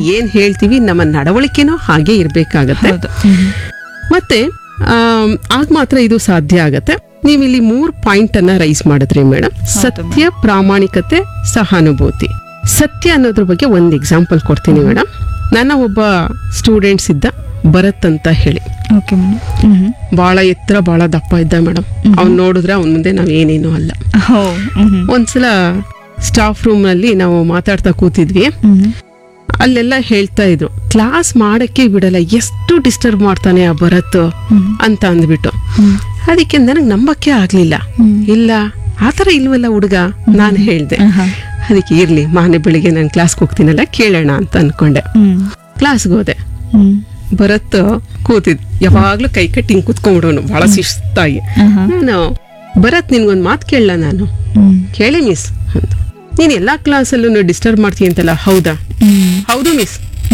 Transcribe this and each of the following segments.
ಏನ್ ಹೇಳ್ತೀವಿ ನಮ್ಮ ನಡವಳಿಕೆನೂ ಹಾಗೆ ಇರ್ಬೇಕಾಗತ್ತೆ ಹೌದು ಹ್ಮ್. ಮತ್ತೆ ಆಮ್, ಆಗ ಮಾತ್ರ ಇದು ಸಾಧ್ಯ ಆಗತ್ತೆ ನೀವು ಇಲ್ಲಿ ಮೂರ್ ಪಾಯಿಂಟ್ ಅನ್ನ ರೈಸ್ ಮಾಡಿದ್ರಿ ಮೇಡಮ್ ಸತ್ಯ ಪ್ರಾಮಾಣಿಕತೆ ಸಹಾನುಭೂತಿ ಸತ್ಯ ಅನ್ನೋದ್ರ ಬಗ್ಗೆ ಒಂದ್ ಎಕ್ಸಾಂಪಲ್ ಕೊಡ್ತೀನಿ ಮೇಡಮ್ ನನ್ನ ಒಬ್ಬ ಸ್ಟೂಡೆಂಟ್ಸ್ ಇದ್ದ ಭರತ್ ಅಂತ ಹೇಳಿ ಓಕೆ ಮೇಡಮ್ ಹ್ಮ್ ಬಹಳ ಎತ್ತರ ಬಹಳ ದಪ್ಪ ಇದ್ದ ಮೇಡಮ್ ಅವ್ನ್ ನೋಡಿದ್ರೆ ಅವ್ನ ಮುಂದೆ ನಾವ್ ಏನೇನು ಅಲ್ಲ ಹೋ ಹ್ಮ್ ಒಂದ್ಸಲ ಸ್ಟಾಫ್ ರೂಮ್ ನಲ್ಲಿ ನಾವು ಮಾತಾಡ್ತಾ ಕೂತಿದ್ವಿ ಹ್ಮ್ ಅಲ್ಲೆಲ್ಲ ಹೇಳ್ತಾ ಇದ್ರು ಕ್ಲಾಸ್ ಮಾಡಕ್ಕೆ ಬಿಡಲ್ಲ ಎಷ್ಟು ಡಿಸ್ಟರ್ಬ್ ಮಾಡ್ತಾನೆ ಆ ಭರತ್ ಅಂತ ಅಂದ್ಬಿಟ್ಟು ಅದಕ್ಕೆ ನನಗೆ ನಂಬಕ್ಕೆ ಆಗ್ಲಿಲ್ಲ ಇಲ್ಲ ಆತರ ಇಲ್ವಲ್ಲ ಹುಡುಗ ನಾನು ಹೇಳ್ದೆ ಆಹಾ. ಅದಕ್ಕೆ ಇರ್ಲಿ ಮಾನೆ ಬೆಳಿಗ್ಗೆ ನಾನು ಕ್ಲಾಸ್ಗೆ ಹೋಗ್ತೀನಲ್ಲ ಕೇಳೋಣ ಅಂತ ಅನ್ಕೊಂಡೆ ಹ್ಮ್ ಕ್ಲಾಸ್ಗೆ ಹೋದೆ ಹ್ಮ್ ಭರತ್ ಕೂತಿದ್ ಯಾವಾಗ್ಲೂ ಕೈ ಕಟ್ಟಿ ಹಿಂಗ್ ಕುತ್ಕೊಂಡ್ಬಿಡೋನು ಬಹಳ ಶಿಸ್ತಾಗಿ ಆಹಾ. ನಾನು ಭರತ್ ನಿನ್ಗೊಂದ್ ಮಾತು ಕೇಳಲ್ಲ ನಾನು ಹ್ಮ್ ಕೇಳಿ ಮಿಸ್ ಅಂತ ನೀನ್ ಎಲ್ಲಾ ಕ್ಲಾಸಲ್ಲೂ ಡಿಸ್ಟರ್ಬ್ ಮಾಡ್ತೀನಿ ಅಂತಲ್ಲ ಹೌದಾ ಹ್ಮ್ ಹೌದು ಮಿಸ್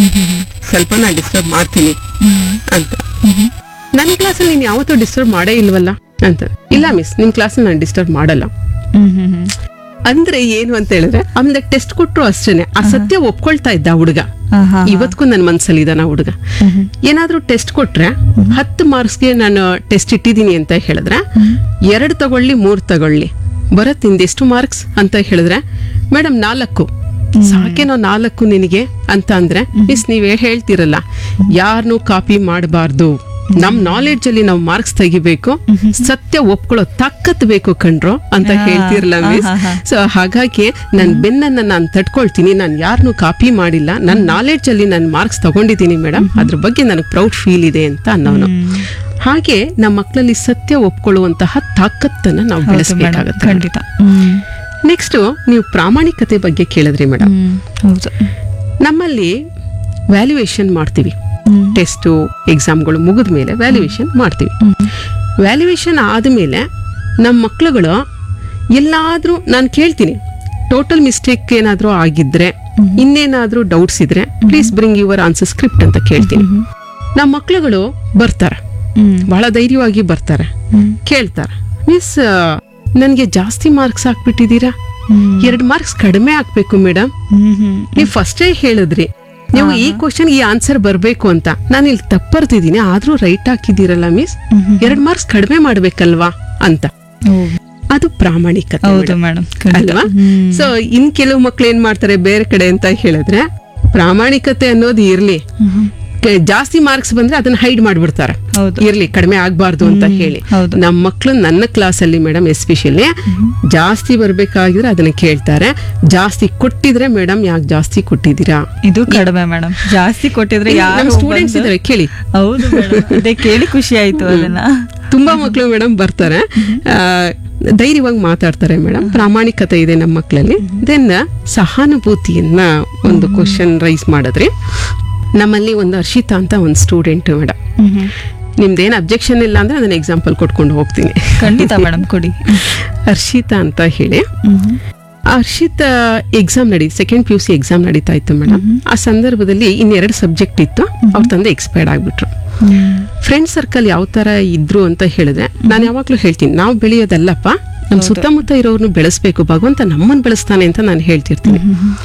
ಸ್ವಲ್ಪ ನಾನು ಡಿಸ್ಟರ್ಬ್ ಮಾಡ್ತೀನಿ ಅಂತ ನನ್ನ ಕ್ಲಾಸಲ್ಲಿ ನೀನು ಯಾವತ್ತೂ ಡಿಸ್ಟರ್ಬ್ ಮಾಡೇ ಇಲ್ವಲ್ಲ ಅಂತ ಇಲ್ಲ ಮಿಸ್ ನಿಮ್ ಕ್ಲಾಸಲ್ಲಿ ನಾನು ಡಿಸ್ಟರ್ಬ್ ಮಾಡಲ್ಲ ಹ್ಮ್ ಹ್ಮ್ ಹ್ಮ್ ಅಂದ್ರೆ ಏನು ಅಂತ ಹೇಳಿದ್ರೆ ಆಮೇಲೆ ಟೆಸ್ಟ್ ಕೊಟ್ರು ಅಷ್ಟೇನೆ ಆ ಸತ್ಯ ಒಪ್ಕೊಳ್ತಾ ಇದ್ದ ಆ ಹುಡುಗ ಆಹಾ. ಇವತ್ಗೂ ನನ್ನ ಮನ್ಸಲ್ಲಿ ಇದ್ದಾನ ಹುಡುಗ ಹ್ಮ್ ಏನಾದ್ರೂ ಟೆಸ್ಟ್ ಕೊಟ್ರೆ ಹತ್ತು ಮಾರ್ಕ್ಸ್ಗೆ ನಾನು ಟೆಸ್ಟ್ ಇಟ್ಟಿದ್ದೀನಿ ಅಂತ ಹೇಳಿದ್ರೆ ಎರಡು ತಗೊಳ್ಳಿ ಮೂರ್ ತಗೊಳ್ಳಿ ಬರತ್ ನಿಂದೆಷ್ಟು ಮಾರ್ಕ್ಸ್ ಅಂತ ಹೇಳಿದ್ರೆ ಮೇಡಮ್ ನಾಲ್ಕು ಸಾಕೇನೋ ನಾಲ್ಕು ನಿನಗೆ ಅಂತ ಅಂದ್ರೆ ಮಿಸ್ ನೀವೇ ಹೇಳ್ತಿರಲ್ಲ ಯಾರನ್ನೂ ಕಾಪಿ ಮಾಡಬಾರ್ದು ನಮ್ ನಾಲೆಡ್ಜ್ ಅಲ್ಲಿ ನಾವು ಮಾರ್ಕ್ಸ್ ತೆಗಿಬೇಕು ಸತ್ಯ ಒಪ್ಕೊಳ್ಳೋ ತಾಕತ್ ಬೇಕು ಕಣ್ರೋ ಅಂತ ಹೇಳ್ತಿರಲ್ಲ ಮಿಸ್ ಸೊ ಹಾಗಾಗಿ ನನ್ ಬೆನ್ನನ್ನ ನಾನು ತಡ್ಕೊಳ್ತೀನಿ ನಾನು ಯಾರನ್ನೂ ಕಾಪಿ ಮಾಡಿಲ್ಲ ನನ್ನ ನಾಲೆಡ್ಜ್ ಅಲ್ಲಿ ನಾನು ಮಾರ್ಕ್ಸ್ ತಗೊಂಡಿದ್ದೀನಿ ಮೇಡಮ್ ಅದ್ರ ಬಗ್ಗೆ ನನಗೆ ಪ್ರೌಡ್ ಫೀಲ್ ಇದೆ ಅಂತ ಅನ್ನೋನು ಹಾಗೆ ನಮ್ಮ ಮಕ್ಕಳಲ್ಲಿ ಸತ್ಯ ಒಪ್ಕೊಳ್ಳುವಂತಹ ತಾಕತ್ತನ್ನ ನಾವು ಹೌದು ಮೇಡಮ್ ಬೆಳೆಸಬೇಕಾಗತ್ತೆ ಖಂಡಿತ ಹ್ಮ್ ನೆಕ್ಸ್ಟ್ ನೀವು ಪ್ರಾಮಾಣಿಕತೆ ಬಗ್ಗೆ ಕೇಳಿದ್ರಿ ಮೇಡಮ್ ಹ್ಮ್ ಹೌದು ನಮ್ಮಲ್ಲಿ ವ್ಯಾಲ್ಯೂಯೇಷನ್ ಮಾಡ್ತೀವಿ ಹ್ಮ್ ಟೆಸ್ಟು ಎಕ್ಸಾಮ್ಗಳು ಮುಗಿದ ಮೇಲೆ ವ್ಯಾಲ್ಯೂಯೇಷನ್ ಮಾಡ್ತೀವಿ ವ್ಯಾಲ್ಯೂಯೇಷನ್ ಆದಮೇಲೆ ನಮ್ಮ ಮಕ್ಳುಗಳು ಎಲ್ಲಾದ್ರೂ ನಾನು ಕೇಳ್ತೀನಿ ಟೋಟಲ್ ಮಿಸ್ಟೇಕ್ ಏನಾದರೂ ಆಗಿದ್ರೆ ಇನ್ನೇನಾದ್ರೂ ಡೌಟ್ಸ್ ಇದ್ರೆ please bring your answer script ಅಂತ ಕೇಳ್ತೀನಿ ನಮ್ಮ ಮಕ್ಳುಗಳು ಬರ್ತಾರೆ ಹ್ಮ್ ಬಹಳ ಧೈರ್ಯವಾಗಿ ಬರ್ತಾರೆ ಹ್ಮ್ ಕೇಳ್ತಾರೆ ಮಿಸ್ ನನಗೆ ಜಾಸ್ತಿ ಮಾರ್ಕ್ಸ್ ಹಾಕ್ಬಿಟ್ಟಿದ್ದೀರಾ ಹ್ಮ್ ಎರಡು ಮಾರ್ಕ್ಸ್ ಕಡಿಮೆ ಹಾಕ್ಬೇಕು ಮೇಡಮ್ ಹ್ಮ್ ಹ್ಮ್ ನೀವು ಫಸ್ಟೇ ಹೇಳಿದ್ರಿ ನೀವು ಈ ಕ್ವಶನ್ ಈ ಆನ್ಸರ್ ಬರ್ಬೇಕು ಅಂತ ನಾನು ಇಲ್ಲಿ ತಪ್ಪರ್ತಿದ್ದೀನಿ ಆದ್ರೂ ರೈಟ್ ಹಾಕಿದ್ದೀರಲ್ಲ ಮಿಸ್ ಎರಡ್ ಮಾರ್ಕ್ಸ್ ಕಡಿಮೆ ಮಾಡ್ಬೇಕಲ್ವಾ ಅಂತ ಓ, ಅದು ಪ್ರಾಮಾಣಿಕತೆ ಹೌದು madam. ಮೇಡಮ್ ಅಲ್ವಾ ಸೊ ಇನ್ ಕೆಲವು ಮಕ್ಳು ಏನ್ ಮಾಡ್ತಾರೆ ಬೇರೆ ಕಡೆ ಅಂತ ಹೇಳಿದ್ರೆ ಪ್ರಾಮಾಣಿಕತೆ ಅನ್ನೋದು ಇರ್ಲಿ ಕೆ- ಜಾಸ್ತಿ ಮಾರ್ಕ್ಸ್ ಬಂದ್ರೆ ಅದನ್ನ ಹೈಡ್ ಮಾಡ್ಬಿಡ್ತಾರೆ ಹೌದು ಇರ್ಲಿ ಕಡಿಮೆ ಆಗ್ಬಾರ್ದು ಅಂತ ಹೇಳಿ ಹೌದು. ನಮ್ಮ ಮಕ್ಳು ನನ್ನ ಕ್ಲಾಸಲ್ಲಿ ಮೇಡಮ್ ಎಸ್ಪೆಷಲಿ ಜಾಸ್ತಿ ಬರ್ಬೇಕಾಗಿದ್ರೆ ಅದನ್ನ ಕೇಳ್ತಾರೆ ಜಾಸ್ತಿ ಕೊಟ್ಟಿದ್ರೆ ಮೇಡಮ್ ಯಾಕೆ ಜಾಸ್ತಿ ಕೊಟ್ಟಿದ್ದೀರಾ ಇದು ಕಡಿಮೆ ಮೇಡಮ್ ಜಾಸ್ತಿ ಕೊಟ್ಟಿದ್ರೆ ಯಾರು ನಮ್ಮ ಸ್ಟೂಡೆಂಟ್ಸ್ ಬಂದು- ಇದಾರೆ ಕೇಳಿ ಹೌದು ಮೇಡಮ್ ಅದೇ ಕೇಳಿ ಖುಷಿ ಆಯ್ತು ಅದನ್ನ ತುಂಬಾ ಮಕ್ಕಳು ಮೇಡಮ್ ಬರ್ತಾರೆ ಆ, ಧೈರ್ಯವಾಗಿ ಮಾತಾಡ್ತಾರೆ ಮೇಡಮ್ ಪ್ರಾಮಾಣಿಕತೆ ಇದೆ ನಮ್ಮ ಮಕ್ಕಳಲ್ಲಿ ದೆನ್ ಸಹಾನುಭೂತಿಯನ್ನ ಒಂದು ಕ್ವಶನ್ ರೈಸ್ ಮಾಡಿದ್ರಿ ನಮ್ಮಲ್ಲಿ ಒಂದು ಹರ್ಷಿತಾ ಅಂತ ಒಂದು ಸ್ಟೂಡೆಂಟ್ ಮೇಡಮ್ ಹ್ಮ್ ಹ್ಮ್. ನಿಮ್ದೇನು ಅಬ್ಜೆಕ್ಷನ್ ಇಲ್ಲ ಅಂದ್ರೆ ನಾನು ಎಕ್ಸಾಂಪಲ್ ಕೊಟ್ಕೊಂಡು ಹೋಗ್ತೀನಿ ಖಂಡಿತ ಮೇಡಮ್ ಕೊಡಿ ಹರ್ಷಿತಾ ಅಂತ ಹೇಳಿ ಹ್ಮ್ ಹ್ಮ್. ಆ ಹರ್ಷಿತ್ ಎಕ್ಸಾಮ್ ನಡಿ second P U C exam ನಡೀತಾ ಇತ್ತು ಮೇಡಮ್ ಆ ಸಂದರ್ಭದಲ್ಲಿ ಇನ್ನೆರಡು ಸಬ್ಜೆಕ್ಟ್ ಇತ್ತು ಅವ್ರ ತಂದೆ ಎಕ್ಸ್ಪೈರ್ಡ್ ಆಗ್ಬಿಟ್ರು ಹ್ಮ್. ಫ್ರೆಂಡ್ ಸರ್ಕಲ್ ಯಾವ ತರ ಇದ್ರು ಅಂತ ಹೇಳಿದ್ರೆ ನಾನು ಯಾವಾಗ್ಲೂ ಹೇಳ್ತೀನಿ ನಾವು ಬೆಳೆಯೋದಲ್ಲಪ್ಪ ನಮ್ಮ ಸುತ್ತಮುತ್ತ ಇರೋರ್ನು ಬೆಳೆಸ್ಬೇಕು ಭಗವಂತ ನಮ್ಮನ್ನ ಬೆಳೆಸ್ತಾನೆ ಅಂತ ನಾನು ಹೇಳ್ತಿರ್ತೀನಿ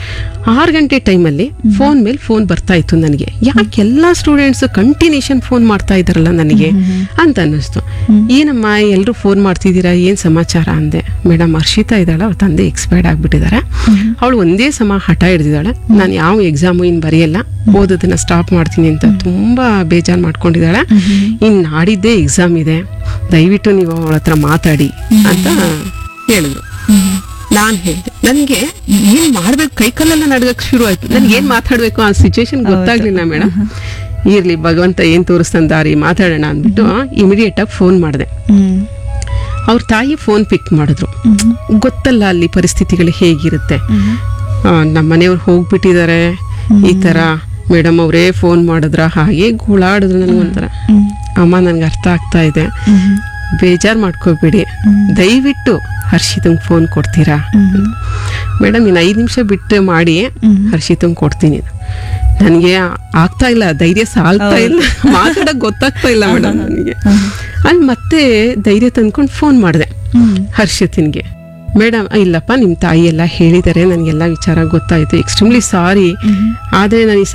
ಆರು ಗಂಟೆ ಟೈಮಲ್ಲಿ ಫೋನ್ ಮೇಲೆ ಫೋನ್ ಬರ್ತಾ ಇತ್ತು ನನಗೆ ಯಾಕೆ ಎಲ್ಲಾ ಸ್ಟೂಡೆಂಟ್ಸ್ ಕಂಟಿನ್ಯೂಷನ್ ಫೋನ್ ಮಾಡ್ತಾ ಇದಾರಲ್ಲ ನನಗೆ ಅಂತ ಅನ್ನಿಸ್ತು ಏನಮ್ಮ ಎಲ್ಲರೂ ಫೋನ್ ಮಾಡ್ತಿದ್ದೀರಾ ಏನ್ ಸಮಾಚಾರ ಅಂದೆ ಮೇಡಮ್ ಹರ್ಷಿತಾ ಇದ್ದಾಳೆ ಅವ್ರ ತಂದೆ ಎಕ್ಸ್ಪೈರ್ಡ್ ಆಗ್ಬಿಟ್ಟಿದ್ದಾರೆ ಅವಳು ಒಂದೇ ಸಮ ಹಠ ಹಿಡಿದಿದ್ದಾಳೆ ನಾನು ಯಾವ ಎಕ್ಸಾಮು ಇನ್ ಬರೆಯಲ್ಲ ಓದೋದನ್ನ ಸ್ಟಾಪ್ ಮಾಡ್ತೀನಿ ಅಂತ ತುಂಬಾ ಬೇಜಾರ್ ಮಾಡ್ಕೊಂಡಿದ್ದಾಳೆ ಇನ್ ನಾಡಿದ್ದೇ ಎಕ್ಸಾಮ್ ಇದೆ ದಯವಿಟ್ಟು ನೀವು ಅವಳ ಹತ್ರ ಮಾತಾಡಿ ಅಂತ ಹೇಳಿದ್ರು ನಾನ್ ಹೇಳ್ದೆ ನನ್ಗೆ ಏನ್ ಮಾಡ್ಬೇಕು ಕೈ ಕಾಲೆಲ್ಲ ನಡ್ಗಕ್ ಶುರು ಆಯ್ತು ನನ್ಗೆ ಏನ್ ಮಾತಾಡ್ಬೇಕು ಆ ಸಿಚುವೇಶನ್ ಗೊತ್ತಾಗ್ಲಿಲ್ಲ ಮೇಡಮ್ ಇರ್ಲಿ ಭಗವಂತ ಏನ್ ತೋರಿಸ್ತಾನ ದಾರಿ ಮಾತಾಡೋಣ ಅಂದ್ಬಿಟ್ಟು ಇಮಿಡಿಯೇಟ್ ಆಗಿ ಫೋನ್ ಮಾಡಿದೆ ಹ್ಮ್. ಅವ್ರ ತಾಯಿ ಫೋನ್ ಪಿಕ್ ಮಾಡಿದ್ರು ಗೊತ್ತಲ್ಲ ಅಲ್ಲಿ ಪರಿಸ್ಥಿತಿಗಳು ಹೇಗಿರುತ್ತೆ ಆ, ನಮ್ಮ ಮನೆಯವ್ರು ಹೋಗ್ಬಿಟ್ಟಿದ್ದಾರೆ ಈ ತರ ಮೇಡಮ್ ಅವರೇ ಫೋನ್ ಮಾಡಿದ್ರ ಹಾಗೆ ಗೋಳಾಡಿದ್ರು ನನಗೊಂಥರ ಅಮ್ಮ ನನ್ಗೆ ಅರ್ಥ ಆಗ್ತಾ ಇದೆ ಬೇಜಾರ್ ಮಾಡ್ಕೋಬೇಡಿ ದಯವಿಟ್ಟು ಹರ್ಷಿತಂಗ್ ಫೋನ್ ಕೊಡ್ತೀರಾ ಮೇಡಮ್ ಇನ್ನು ಐದು ನಿಮಿಷ ಬಿಟ್ಟು ಮಾಡಿ ಹರ್ಷಿತಂಗ್ ಕೊಡ್ತೀನಿ ನನಗೆ ಆಗ್ತಾ ಇಲ್ಲ ಧೈರ್ಯ ಸಾಲ್ತಾ ಇಲ್ಲ ಮಾತಾಡಕ್ ಗೊತ್ತಾಗ್ತಾ ಇಲ್ಲ ಮೇಡಮ್ ನನಗೆ ಅಲ್ಲಿ ಮತ್ತೆ ಧೈರ್ಯ ತಂದ್ಕೊಂಡು ಫೋನ್ ಮಾಡಿದೆ ಹ್ಮ್. ಹರ್ಷಿತಿನ್ಗೆ ಮೇಡಮ್ ಇಲ್ಲಪ್ಪ ನಿಮ್ಮ ತಾಯಿ ಎಲ್ಲ ಹೇಳಿದ್ದಾರೆ ನನಗೆಲ್ಲ ವಿಚಾರ ಗೊತ್ತಾಯ್ತು ಎಕ್ಸ್ಟ್ರೀಮ್ಲಿ ಸಾರಿ ಆದರೆ ನಾನು ಈ